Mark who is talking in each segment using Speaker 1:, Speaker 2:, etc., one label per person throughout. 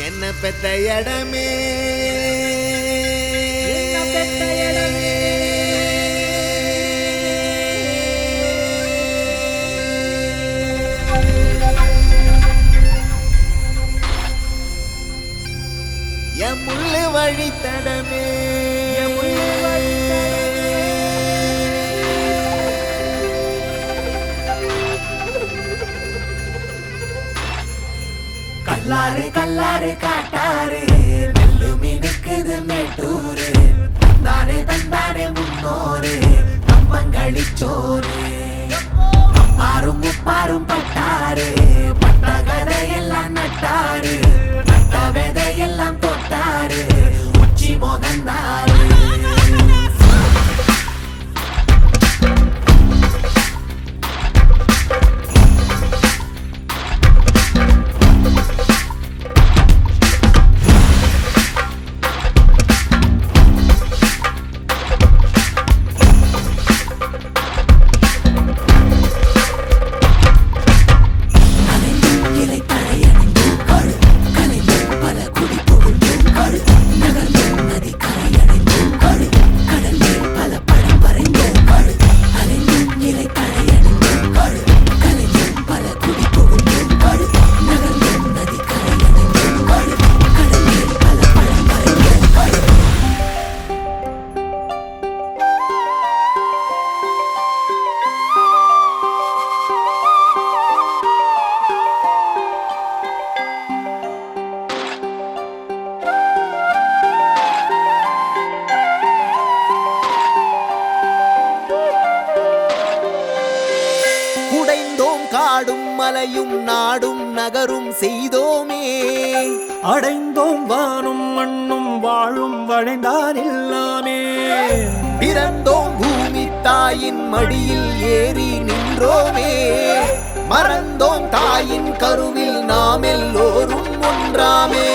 Speaker 1: என்ன பெத்த இடமே என் முள்ளு வழித்தடமே
Speaker 2: கல்லாறு கல்லாறு காட்டாறு நெல்லு மினுக்குது மேட்டூரு தானே தந்தானே முன்னோரு கம்பங்களிச்சோறு அப்பாரும் முப்பாரும் பட்டாரு பட்ட கதையெல்லாம் நட்டாரு நட்ட விதையெல்லாம் தொட்டாரு உச்சி மோகந்தாரு இலை தழையணிந்தும் கழு கலைந்தும் பல குடி புகுந்தும் கழு நகர்ந்தும் நதி கரையடைந்தும் கழு கடல் மேல் பல படம் வரைந்தும் கழு அலைந்தும் இலை தழையணிந்தும் கழு கலைந்தும் பல குடி புகுந்தும் கழு நகர்ந்தும் நதி கரையடைந்தும் கழு கடல் மேல் பல படம் வரைந்தும் கழு
Speaker 1: குடைந்தோம் காடும் மலையும் நாடும் நகரும் செய்தோமே
Speaker 3: அடைந்தோம் வானும் மண்ணும் வாழும் வளைந்தான் எல்லாமே
Speaker 1: பிறந்தோம் பூமி தாயின் மடியில் ஏறி நின்றோமே மறந்தோம் தாயின் கருவில் நாம் எல்லோரும் ஒன்றாமே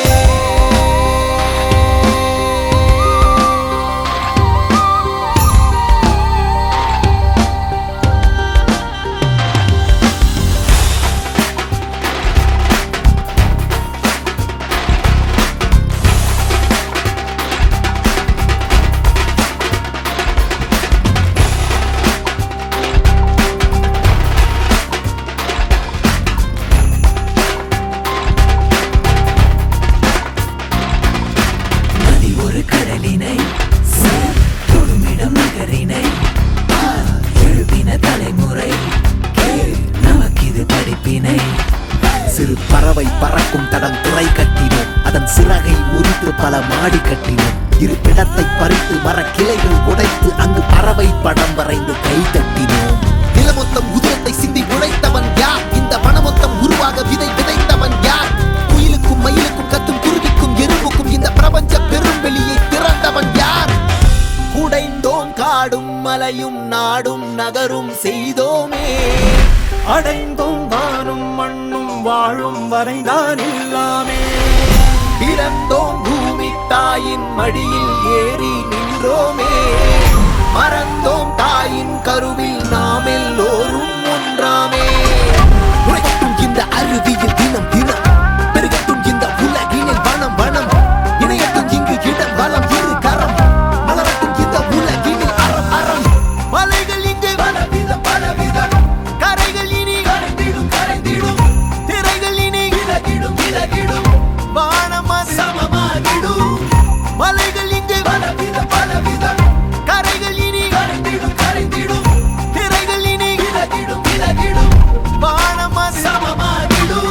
Speaker 2: நதி ஒரு கடலினை சேர் தொடுமிடம் நகரினை ஆ, எழுப்பின தலைமுறை கேள், நமக்கிது படிப்பினை
Speaker 4: சிறு பறவை பறக்கும் தடம் துறை கட்டினோம் அதன் சிறகை முறித்து பல மாடி கட்டினோம் இருப்பிடத்தை பறித்து மர கிளைகள் உடைத்து அங்கு பறவை படம் வரைந்து கை தட்டினோம் நிலமொத்தம் உதிரத்தை சிந்தி உழைத்தவன் யார் இந்த வனமொத்தம் உருவாக விதை விதைத்தவன் யார் குயிலுக்கும் மயிலுக்கும் கத்தும் குருவிக்கும் எறும்புக்கும் இந்த பிரபஞ்ச பெரும் வெளியை திறந்தவன் யார்
Speaker 1: குடைந்தோம் காடும் மலையும் நாடும் நகரும் செய்தோமே
Speaker 3: அடைந்தோம் வானும் மண்ணும் வாழும் வரைந்தான் எல்லாமே
Speaker 1: பிறந்தோம் பூமி தாயின் மடியில் ஏறி நின்றோமே மறந்தோம் தாயின் கருவில் நாம் எல்லோரும் ஒன்றாமே
Speaker 4: உழைக்கட்டும் இந்த அருவியில் தினம் தினம் பெருகட்டும் இந்த உலகினில் வனம் வனம் இணையட்டும் இங்கு இடம் வளம் இரு கரம் மலரட்டும் இந்த உலகினில் அறம் அறம்
Speaker 1: மலைகள் இங்கு
Speaker 4: பலவிதம் பலவிதம்
Speaker 1: கரைகள் இனி
Speaker 4: கரைந்திடும் கரைந்திடும்
Speaker 1: திரைகள் இனி
Speaker 4: விலகிடும் விலகிடும்
Speaker 1: வானம் அது
Speaker 4: சமமாகிடும்
Speaker 1: மலைகள் இங்கு
Speaker 4: பலவிதம் பலவிதம்
Speaker 1: கரைகள் இனி
Speaker 4: கரைந்திடும் கரைந்திடும்
Speaker 1: திரைகள் இனி
Speaker 4: விலகிடும் விலகிடும்
Speaker 1: வானம் அது
Speaker 4: சமமாகிடும்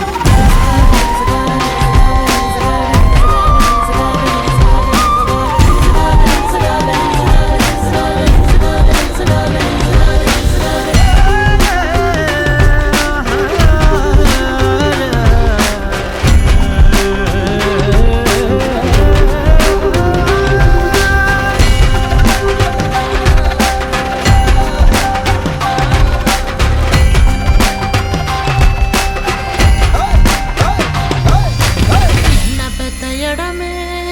Speaker 5: என்ன பெத்த இடமே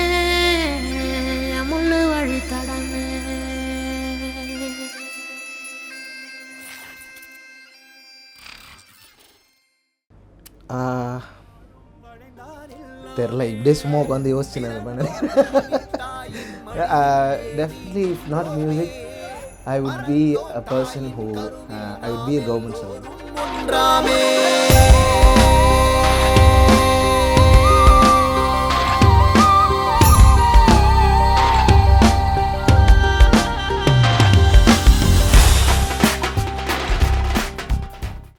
Speaker 5: முள்ளு வழி தடமே
Speaker 6: தெரில இப்படியே சும்மா உட்காந்து யோசிச்சு நான் definitely if not music I would be a person who I would be a government servant
Speaker 1: ஒன்றாமே